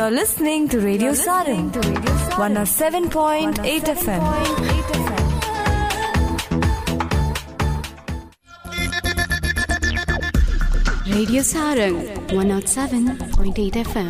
You're listening to Radio Sarang, 107.8 FM. Radio Sarang 107.8 FM.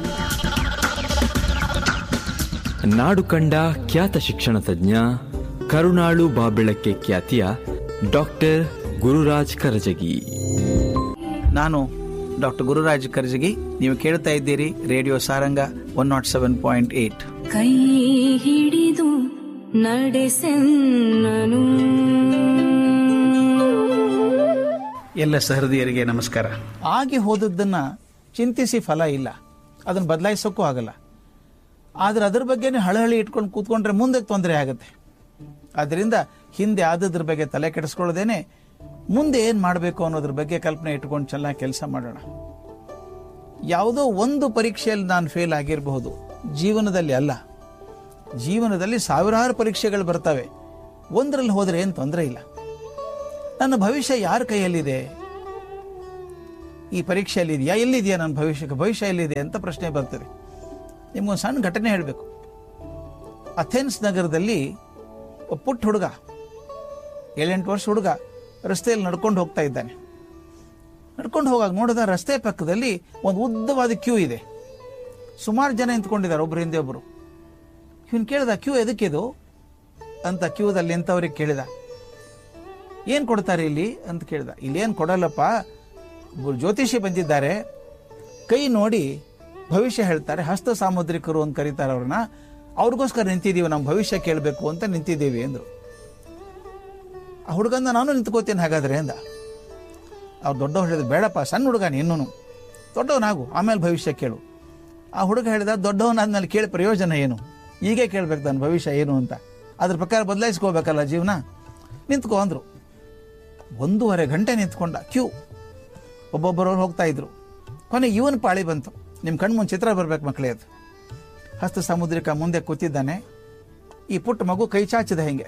ನಾಡು ಕಂಡ ಖ್ಯಾತ ಶಿಕ್ಷಣ ತಜ್ಞ ಕರುಣಾಳು ಬಾಬೆಳಕ್ಕೆ ಖ್ಯಾತಿಯ ಡಾಕ್ಟರ್ ಗುರುರಾಜ್ ಕರಜಗಿ ನಾನು ಡಾಕ್ಟರ್ ಗುರುರಾಜ್ ಕರ್ಜಗಿ ನೀವು ಕೇಳ್ತಾ ಇದ್ದೀರಿ radio Saranga one nought seven point eight ಕೈ ಹಿಡಿದು ನಡೆಸೆನ್ನನು ಎಲ್ಲ ಸಹೃದಯರಿಗೆ ನಮಸ್ಕಾರ ಆಗಿ ಹೋದದ್ದನ್ನ ಚಿಂತಿಸಿ ಫಲ ಇಲ್ಲ ಅದನ್ನು ಬದಲಾಯಿಸೋಕ್ಕೂ ಆಗಲ್ಲ ಆದ್ರೆ ಅದ್ರ ಬಗ್ಗೆನೇ ಹಳಹಳಿ ಇಟ್ಕೊಂಡು ಕೂತ್ಕೊಂಡ್ರೆ ಮುಂದೆ ತೊಂದರೆ ಆಗುತ್ತೆ ಅದರಿಂದ ಹಿಂದೆ ಆದದ್ರ ಬಗ್ಗೆ ತಲೆ ಕೆಡಿಸ್ಕೊಳ್ಳೋದೇನೆ ಮುಂದೆ ಏನ್ ಮಾಡಬೇಕು ಅನ್ನೋದ್ರ ಬಗ್ಗೆ ಕಲ್ಪನೆ ಇಟ್ಕೊಂಡು ಚೆನ್ನಾಗಿ ಕೆಲಸ ಮಾಡೋಣ ಯಾವುದೋ ಒಂದು ಪರೀಕ್ಷೆಯಲ್ಲಿ ನಾನು ಫೇಲ್ ಆಗಿರಬಹುದು ಜೀವನದಲ್ಲಿ ಅಲ್ಲ ಜೀವನದಲ್ಲಿ ಸಾವಿರಾರು ಪರೀಕ್ಷೆಗಳು ಬರ್ತವೆ ಒಂದರಲ್ಲಿ ಹೋದ್ರೆ ಏನು ತೊಂದರೆ ಇಲ್ಲ ನನ್ನ ಭವಿಷ್ಯ ಯಾರ ಕೈಯಲ್ಲಿದೆ ಈ ಪರೀಕ್ಷೆಯಲ್ಲಿ ಇದೆಯಾ ಎಲ್ಲಿದೆಯಾ ನನ್ನ ಭವಿಷ್ಯಕ್ಕೆ ಭವಿಷ್ಯ ಎಲ್ಲಿದೆ ಅಂತ ಪ್ರಶ್ನೆ ಬರ್ತದೆ ನಿಮ್ಗೊಂದು ಸಣ್ಣ ಘಟನೆ ಹೇಳಬೇಕು ಅಥೆನ್ಸ್ ನಗರದಲ್ಲಿ ಒಬ್ಬ ಪುಟ್ಟ ಹುಡುಗ ಏಳೆಂಟು ವರ್ಷ ಹುಡುಗ ರಸ್ತೆಯಲ್ಲಿ ನಡ್ಕೊಂಡು ಹೋಗ್ತಾ ಇದ್ದಾನೆ ನಡ್ಕೊಂಡು ಹೋಗಾಗ ನೋಡಿದ ರಸ್ತೆ ಪಕ್ಕದಲ್ಲಿ ಒಂದು ಉದ್ದವಾದ ಕ್ಯೂ ಇದೆ ಸುಮಾರು ಜನ ನಿಂತ್ಕೊಂಡಿದ್ದಾರೆ ಒಬ್ರು ಹಿಂದೆ ಒಬ್ರು ಇವನು ಕೇಳಿದ ಕ್ಯೂ ಎದಕ್ಕಿದು ಅಂತ ಕ್ಯೂದಲ್ಲಿ ನಿಂತವ್ರಿಗೆ ಕೇಳಿದ ಏನ್ ಕೊಡ್ತಾರೆ ಇಲ್ಲಿ ಅಂತ ಕೇಳಿದ ಇಲ್ಲಿ ಏನ್ ಕೊಡಲ್ಲಪ್ಪ ಒಬ್ರು ಜ್ಯೋತಿಷಿ ಬಂದಿದ್ದಾರೆ ಕೈ ನೋಡಿ ಭವಿಷ್ಯ ಹೇಳ್ತಾರೆ ಹಸ್ತ ಸಾಮುದ್ರಿಕರು ಅಂತ ಕರೀತಾರೆ ಅವ್ರನ್ನ ಅವ್ರಿಗೋಸ್ಕರ ನಿಂತಿದ್ದೀವಿ ನಮ್ಮ ಭವಿಷ್ಯ ಕೇಳಬೇಕು ಅಂತ ನಿಂತಿದ್ದೀವಿ ಅಂದ್ರು ಆ ಹುಡುಗಂದ ನಾನು ನಿಂತ್ಕೋತೀನಿ ಹಾಗಾದ್ರೆ ಅಂದ ಅವ್ರು ದೊಡ್ಡವ್ರು ಹೇಳಿದ್ರು ಬೇಡಪ್ಪ ಸಣ್ಣ ಹುಡುಗ ನೀನು ದೊಡ್ಡವನಾಗು ಆಮೇಲೆ ಭವಿಷ್ಯ ಕೇಳು ಆ ಹುಡುಗ ಹೇಳಿದ ದೊಡ್ಡವನಾದ್ಮೇಲೆ ಕೇಳಿ ಪ್ರಯೋಜನ ಏನು ಈಗೇ ಕೇಳ್ಬೇಕು ನನ್ನ ಭವಿಷ್ಯ ಏನು ಅಂತ ಅದ್ರ ಪ್ರಕಾರ ಬದಲಾಯಿಸ್ಕೋಬೇಕಲ್ಲ ಜೀವನ ನಿಂತ್ಕೋ ಅಂದ್ರು ಒಂದೂವರೆ ಗಂಟೆ ನಿಂತ್ಕೊಂಡ ಕ್ಯೂ ಒಬ್ಬೊಬ್ಬರವ್ರು ಹೋಗ್ತಾ ಇದ್ರು ಕೊನೆ ಇವನ್ ಪಾಳಿ ಬಂತು ನಿಮ್ಮ ಕಣ್ಮುಂದ್ ಚಿತ್ರ ಬರ್ಬೇಕು ಮಕ್ಕಳೇ ಅದು ಹಸ್ತ ಸಮುದ್ರಿಕ ಮುಂದೆ ಕೂತಿದ್ದಾನೆ ಈ ಪುಟ್ಟ ಮಗು ಕೈ ಚಾಚಿದ ಹೆಂಗೆ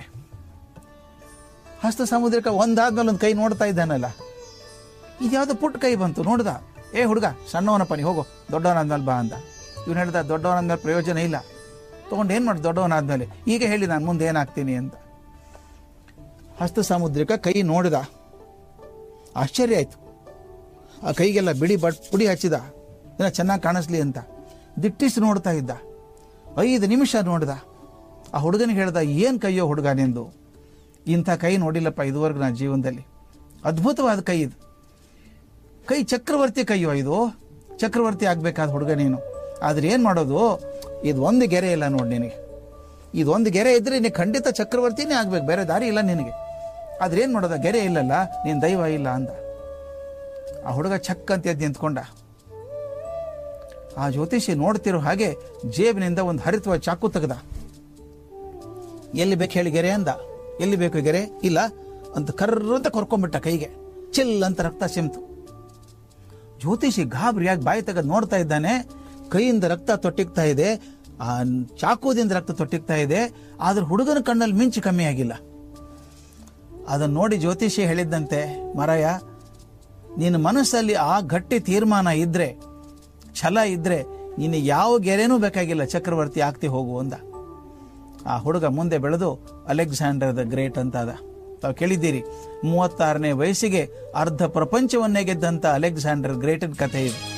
ಹಸ್ತ ಸಮುದ್ರಿಕ ಒಂದಾದ್ಮೇಲೆ ಒಂದು ಕೈ ನೋಡ್ತಾ ಇದ್ದಾನಲ್ಲ ಇದ್ಯಾವುದೋ ಪುಟ್ಟ ಕೈ ಬಂತು ನೋಡ್ದ ಏ ಹುಡುಗ ಸಣ್ಣವನಪ್ಪ ನೀ ಹೋಗೋ ದೊಡ್ಡವನಾದ್ಮೇಲೆ ಬಾ ಅಂದ ಇವನು ಹೇಳ್ದ ದೊಡ್ಡವನಾದ್ಮೇಲೆ ಪ್ರಯೋಜನ ಇಲ್ಲ ತಗೊಂಡು ಏನ್ ಮಾಡಿ ದೊಡ್ಡವನಾದ್ಮೇಲೆ ಈಗ ಹೇಳಿ ನಾನು ಮುಂದೆ ಏನಾಗ್ತೀನಿ ಅಂತ ಹಸ್ತ ಸಾಮುದ್ರಿಕ ಕೈ ನೋಡಿದ ಆಶ್ಚರ್ಯ ಆಯ್ತು ಆ ಕೈಗೆಲ್ಲ ಬಿಳಿ ಬಟ್ ಪುಡಿ ಹಚ್ಚಿದ ಇನ್ನ ಚೆನ್ನಾಗಿ ಕಾಣಿಸ್ಲಿ ಅಂತ ದಿಟ್ಟಿಸಿ ನೋಡ್ತಾ ಇದ್ದ ಐದು ನಿಮಿಷ ನೋಡಿದ ಆ ಹುಡುಗನಿಗೆ ಹೇಳ್ದ ಏನ್ ಕೈಯೋ ಹುಡುಗ ನಿಂದು ಇಂಥ ಕೈ ನೋಡಿಲ್ಲಪ್ಪ ಇದುವರೆಗೂ ನನ್ನ ಜೀವನದಲ್ಲಿ ಅದ್ಭುತವಾದ ಕೈ ಇದು ಕೈ ಚಕ್ರವರ್ತಿ ಕೈಯೋ ಇದು ಚಕ್ರವರ್ತಿ ಆಗ್ಬೇಕಾದ ಹುಡುಗ ನೀನು ಆದ್ರೆ ಏನ್ ಮಾಡೋದು ಇದು ಒಂದು ಗೆರೆ ಇಲ್ಲ ನೋಡಿ ನಿನಗೆ ಇದು ಒಂದು ಗೆರೆ ಇದ್ರೆ ನೀನು ಖಂಡಿತ ಚಕ್ರವರ್ತಿನೇ ಆಗ್ಬೇಕು ಬೇರೆ ದಾರಿ ಇಲ್ಲ ನಿನಗೆ ಆದ್ರೆ ಏನ್ ಮಾಡೋದ ಗೆರೆ ಇಲ್ಲಲ್ಲ ನೀನ್ ದೈವ ಇಲ್ಲ ಅಂದ ಆ ಹುಡುಗ ಚಕ್ ಅಂತ ಎದ್ದು ನಿಂತ್ಕೊಂಡ ಆ ಜ್ಯೋತಿಷಿ ನೋಡ್ತಿರೋ ಹಾಗೆ ಜೇಬಿನಿಂದ ಒಂದು ಹರಿತವಾದ ಚಾಕು ತೆಗೆದ ಎಲ್ಲಿ ಬೇಕು ಹೇಳಿ ಗೆರೆ ಅಂದ ಎಲ್ಲಿ ಬೇಕು ಗೆರೆ ಇಲ್ಲ ಅಂತ ಕರ್ರ ಅಂತ ಕೊರ್ಕೊಂಡ್ಬಿಟ್ಟ ಕೈಗೆ ಚಿಲ್ ಅಂತ ರಕ್ತ ಸಿಮ್ತು ಜ್ಯೋತಿಷಿ ಗಾಬರಿಯಾಗಿ ಬಾಯಿ ತೆಗೆದು ನೋಡ್ತಾ ಇದ್ದಾನೆ ಕೈಯಿಂದ ರಕ್ತ ತೊಟ್ಟಿಗ್ತಾ ಇದೆ ಆ ಚಾಕುದಿಂದ ರಕ್ತ ತೊಟ್ಟಿಗ್ತಾ ಇದೆ ಆದ್ರೆ ಹುಡುಗನ ಕಣ್ಣಲ್ಲಿ ಮಿಂಚು ಕಮ್ಮಿ ಆಗಿಲ್ಲ ಅದನ್ನ ನೋಡಿ ಜ್ಯೋತಿಷಿ ಹೇಳಿದ್ದಂತೆ ಮರಯ ನಿನ್ನ ಮನಸ್ಸಲ್ಲಿ ಆ ಗಟ್ಟಿ ತೀರ್ಮಾನ ಇದ್ರೆ ಛಲ ಇದ್ರೆ ನೀನು ಯಾವ ಗೆರೆನೂ ಬೇಕಾಗಿಲ್ಲ ಚಕ್ರವರ್ತಿ ಆಗ್ತಿ ಹೋಗು ಅಂದ ಆ ಹುಡುಗ ಮುಂದೆ ಬೆಳೆದು ಅಲೆಕ್ಸಾಂಡರ್ ದ ಗ್ರೇಟ್ ಅಂತ ಅದ ತಾವು ಕೇಳಿದ್ದೀರಿ ಮೂವತ್ತಾರನೇ ವಯಸ್ಸಿಗೆ ಅರ್ಧ ಪ್ರಪಂಚವನ್ನೇ ಗೆದ್ದಂತ ಅಲೆಕ್ಸಾಂಡರ್ ಗ್ರೇಟನ್ ಕಥೆ ಇದು